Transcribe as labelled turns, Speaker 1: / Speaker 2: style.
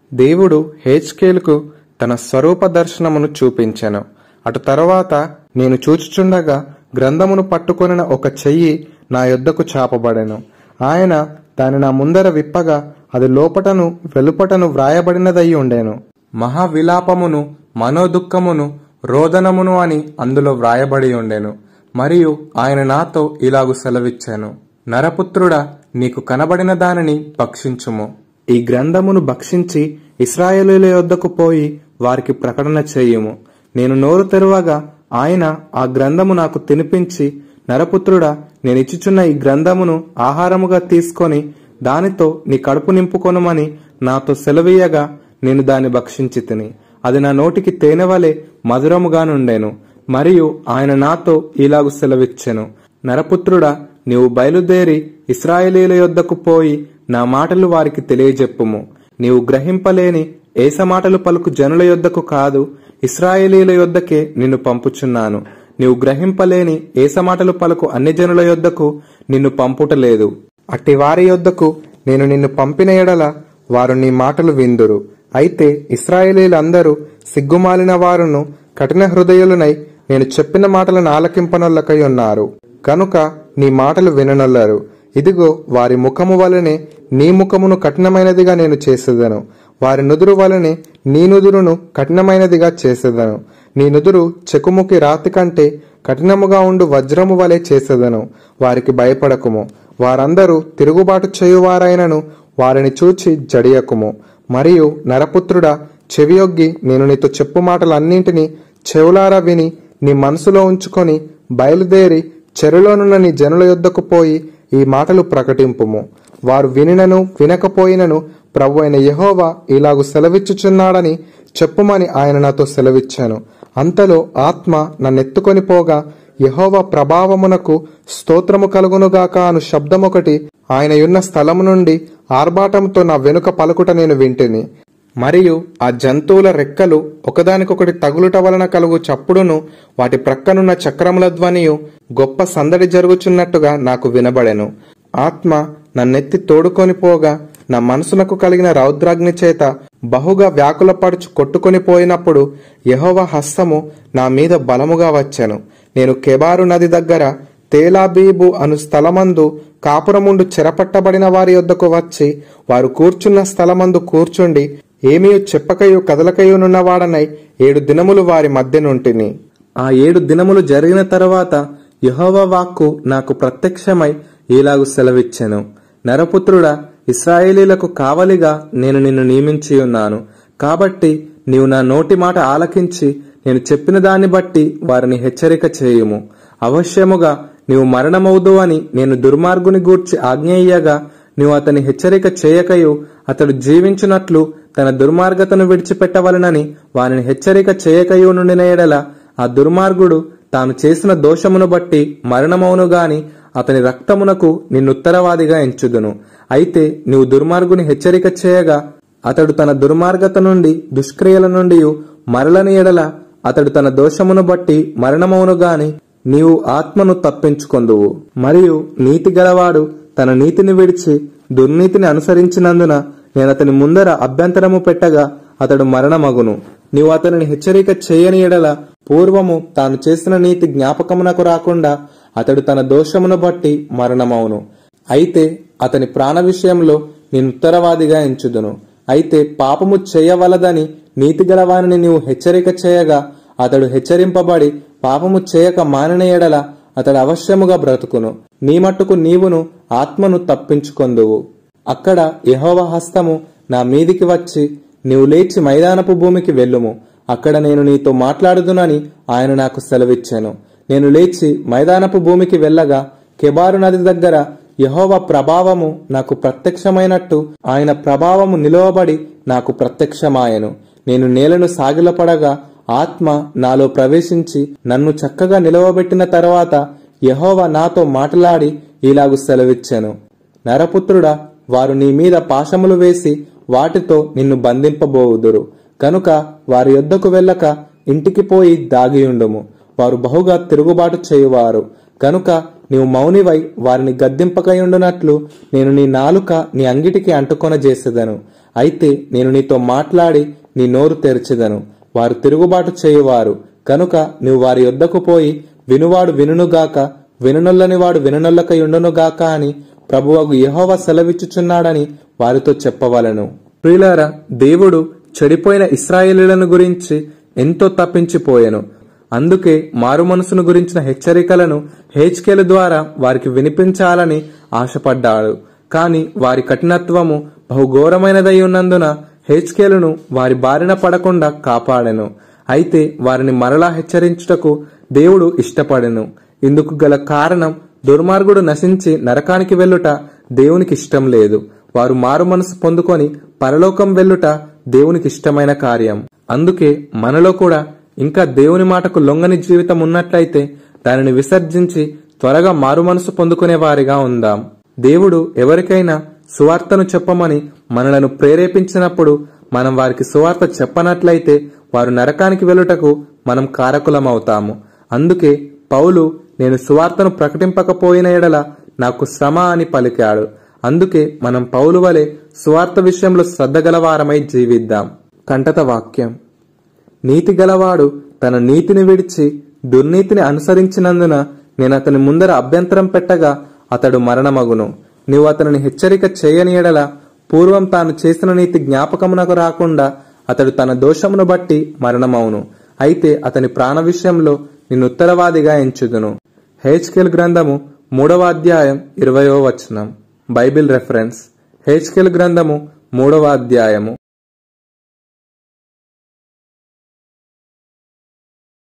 Speaker 1: దేవుడు హేచ్కేలుకు తన స్వరూప దర్శనమును చూపించెను అటు తరువాత నేను చూచుచుండగా గ్రంథమును పట్టుకొనిన ఒక చెయ్యి నా యొద్దకు చాపబడెను ఆయన దాని నా ముందర విప్పగా అది లోపటను వెలుపటను వ్రాయబడినదై ఉండెను మహావిలాపమును మనోదుఃఖమును రోదనమును అని అందులో వ్రాయబడి ఉండెను మరియు ఆయన నాతో ఇలాగు సెలవిచ్చాను నరపుత్రుడా నీకు కనబడిన దానిని భక్షించుము ఈ గ్రంథమును భక్షించి ఇస్రాయేలీల యొద్దకు పోయి వారికి ప్రకటన చేయుము నేను నోరు తెరవగా ఆయన ఆ గ్రంథము నాకు తినిపించి నరపుత్రుడా నేను ఇచ్చుచున్న ఈ గ్రంథమును ఆహారముగా తీసుకొని దానితో నీ కడుపు నింపుకొనుమని నాతో సెలవీయగా నేను దాన్ని భక్షించి తిని అది నా నోటికి తేనెవలే మధురముగా నుండెను మరియు ఆయన నాతో ఇలాగు సెలవిచ్చెను నరపుత్రుడా నీవు బయలుదేరి ఇస్రాయేలీల యొద్దకు పోయి నా మాటలు వారికి తెలియజెప్పుము నీవు గ్రహింపలేని ఏస మాటలు పలుకు జనుల యొద్దకు కాదు ఇస్రాయేలీల యొద్దకే నిన్ను పంపుచున్నాను నీవు గ్రహింపలేని ఏస మాటలు పలుకు అన్ని జనుల యొద్దకు నిన్ను పంపుటలేదు అట్టి వారి యొద్దకు నేను నిన్ను పంపిన ఎడల వారు నీ మాటలు విందురు అయితే ఇస్రాయేలీలందరూ సిగ్గుమాలిన వారును కఠిన హృదయులనై నేను చెప్పిన మాటలను ఆలకింపనొల్లకై ఉన్నారు కనుక నీ మాటలు విననొల్లరు ఇదిగో వారి ముఖము వలనే నీ ముఖమును కఠినమైనదిగా నేను చేసేదను వారి నుదురు వలనే నీ నుదురును కఠినమైనదిగా చేసేదను నీ నుదురు చెకుముకి రాతి కంటే కఠినముగా ఉండు వజ్రము వలె చేసేదను వారికి భయపడకుము వారందరూ తిరుగుబాటు చేయువారైనను వారిని చూచి జడియకుము మరియు నరపుత్రుడా చెవియొగ్గి నేను నీతో చెప్పు మాటలన్నింటినీ చెవులారా విని నీ మనసులో ఉంచుకొని బయలుదేరి చెరులోనున్న నీ జనుల యొద్దకు పోయి ఈ మాటలు ప్రకటింపుము వారు వినినను వినకపోయినను ప్రభు అయిన యహోవా ఇలాగు సెలవిచ్చుచున్నాడని చెప్పుమని ఆయన నాతో సెలవిచ్చాను అంతలో ఆత్మ నన్నెత్తుకొని పోగా యహోవా ప్రభావమునకు స్తోత్రము కలుగునుగాక అను శబ్దమొకటి ఆయన యున్న స్థలము నుండి ఆర్భాటంతో నా వెనుక పలుకుట నేను వింటిని మరియు ఆ జంతువుల రెక్కలు ఒకదానికొకటి తగులుట వలన కలుగు చప్పుడును వాటి ప్రక్కనున్న చక్రముల ధ్వనియు గొప్ప సందడి జరుగుచున్నట్టుగా నాకు వినబడెను ఆత్మ నన్నెత్తి తోడుకొని పోగా నా మనసునకు కలిగిన రౌద్రాగ్ని చేత బహుగా వ్యాకులపడుచు కొట్టుకొని పోయినప్పుడు యహోవ హస్తము నా మీద బలముగా వచ్చెను నేను కెబారు నది దగ్గర తేలాబీబు అను స్థలమందు కాపురముండు చెరపట్టబడిన వారి యొద్దకు వచ్చి వారు కూర్చున్న స్థలమందు కూర్చుండి ఏమీ చెప్పకయు కదలకయునున్నవాడనై ఏడు దినములు వారి మధ్యనుంటిని ఆ ఏడు దినములు జరిగిన తరువాత యహోవ వాక్కు నాకు ప్రత్యక్షమై ఇలాగు సెలవిచ్చెను నరపుత్రుడా ఇస్రాయేలీలకు కావలిగా నేను నిన్ను నియమించి ఉన్నాను కాబట్టి నీవు నా నోటి మాట ఆలకించి నేను చెప్పిన దాన్ని బట్టి వారిని హెచ్చరిక చేయుము అవశ్యముగా నీవు మరణమవుదు అని నేను దుర్మార్గుని గూర్చి ఆజ్ఞేయగా నీవు అతని హెచ్చరిక చేయకయు అతడు జీవించున్నట్లు తన దుర్మార్గతను విడిచిపెట్టవలనని వారిని హెచ్చరిక చేయకయు నుండిన ఎడల ఆ దుర్మార్గుడు తాను చేసిన దోషమును బట్టి మరణమవును గాని అతని రక్తమునకు నిన్నుత్తరవాదిగా ఎంచుదును అయితే నీవు దుర్మార్గుని హెచ్చరిక చేయగా అతడు తన దుర్మార్గత నుండి దుష్క్రియల నుండి మరలని ఎడల అతడు తన దోషమును బట్టి మరణమవును గాని నీవు ఆత్మను తప్పించుకొందువు మరియు నీతి గలవాడు తన నీతిని విడిచి దుర్నీతిని అనుసరించినందున నేను అతని ముందర అభ్యంతరము పెట్టగా అతడు మరణమగును నీవు అతనిని హెచ్చరిక చేయని ఎడల పూర్వము తాను చేసిన నీతి జ్ఞాపకమునకు రాకుండా అతడు తన దోషమును బట్టి మరణమవును అయితే అతని ప్రాణ విషయంలో నేను ఉత్తరవాదిగా ఎంచుదును అయితే పాపము చేయవలదని నీతి గలవానిని నీవు హెచ్చరిక చేయగా అతడు హెచ్చరింపబడి పాపము చేయక మానిన ఎడల అతడు అవశ్యముగా బ్రతుకును నీ మట్టుకు నీవును ఆత్మను తప్పించుకొందువు అక్కడ యహోవ హస్తము నా మీదికి వచ్చి నీవు లేచి మైదానపు భూమికి వెళ్ళుము అక్కడ నేను నీతో మాట్లాడుదునని ఆయన నాకు సెలవిచ్చాను నేను లేచి మైదానపు భూమికి వెళ్ళగా కెబారు నది దగ్గర యహోవ ప్రభావము నాకు ప్రత్యక్షమైనట్టు ఆయన ప్రభావము నిలవబడి నాకు ప్రత్యక్షమాయను నేను నేలను సాగిలపడగా ఆత్మ నాలో ప్రవేశించి నన్ను చక్కగా నిలవబెట్టిన తర్వాత యహోవ నాతో మాట్లాడి ఇలాగు సెలవిచ్చాను నరపుత్రుడా వారు నీ మీద పాశములు వేసి వాటితో నిన్ను బంధింపబోవుదురు కనుక వారి యొద్దకు వెళ్ళక ఇంటికి పోయి దాగియుండుము వారు బహుగా తిరుగుబాటు చేయువారు కనుక నీవు మౌనివై వారిని గద్దింపకయుండునట్లు నేను నీ నాలుక నీ అంగిటికి అంటుకొన చేసేదను అయితే నేను నీతో మాట్లాడి నీ నోరు తెరిచెదను వారు తిరుగుబాటు చేయువారు కనుక నీవు వారి యొద్దకు పోయి వినువాడు వినుగాక వినునొల్లని వాడు వినునొల్లకయుండునుగాక అని ప్రభువగు యెహోవా సెలవిచ్చుచున్నాడని వారితో చెప్పవలను ప్రియులారా దేవుడు చెడిపోయిన ఇస్రాయేలీలను గురించి ఎంతో తప్పించిపోయెను అందుకే మారు మనసును గురించిన హెచ్చరికలను హేచ్కేల ద్వారా వారికి వినిపించాలని ఆశపడ్డాడు కాని వారి కఠినత్వము బహుఘోరమైనదై ఉన్నందున హేచ్కేలును వారి బారిన పడకుండా కాపాడెను అయితే వారిని మరలా హెచ్చరించుటకు దేవుడు ఇష్టపడెను ఇందుకు గల కారణం దుర్మార్గుడు నశించి నరకానికి వెళ్ళుట దేవునికి ఇష్టం లేదు వారు మారు మనసు పొందుకొని పరలోకం వెళ్ళుట దేవునికి ఇష్టమైన కార్యం అందుకే మనలో కూడా ఇంకా దేవుని మాటకు లొంగని జీవితం ఉన్నట్లయితే దానిని విసర్జించి త్వరగా మారు మనసు పొందుకునే వారిగా ఉందాం దేవుడు ఎవరికైనా సువార్తను చెప్పమని మనలను ప్రేరేపించినప్పుడు మనం వారికి సువార్త చెప్పనట్లయితే వారు నరకానికి వెళ్ళుటకు మనం కారకులమవుతాము అందుకే పౌలు నేను సువార్తను ప్రకటింపకపోయిన ఎడల నాకు శ్రమ అని పలికాడు అందుకే మనం పౌలు వలె సువార్త విషయంలో శ్రద్ధ గలవారమై జీవిద్దాం కంటత వాక్యం నీతి గలవాడు తన నీతిని విడిచి దుర్నీతిని అనుసరించినందున నేను అతని ముందర అభ్యంతరం పెట్టగా అతడు మరణమగును నీవు అతనిని హెచ్చరిక చేయని ఎడల పూర్వం తాను చేసిన నీతి జ్ఞాపకమునకు రాకుండా అతడు తన దోషమును బట్టి మరణమవును అయితే అతని ప్రాణ విషయంలో నిన్ను ఉత్తరవాదిగా ఎంచుదును హెచ్కెల్ గ్రంథము మూడవ అధ్యాయం ఇరవయో వచనం బైబిల్ రెఫరెన్స్ హెచ్కెల్ గ్రంథము మూడవ అధ్యాయము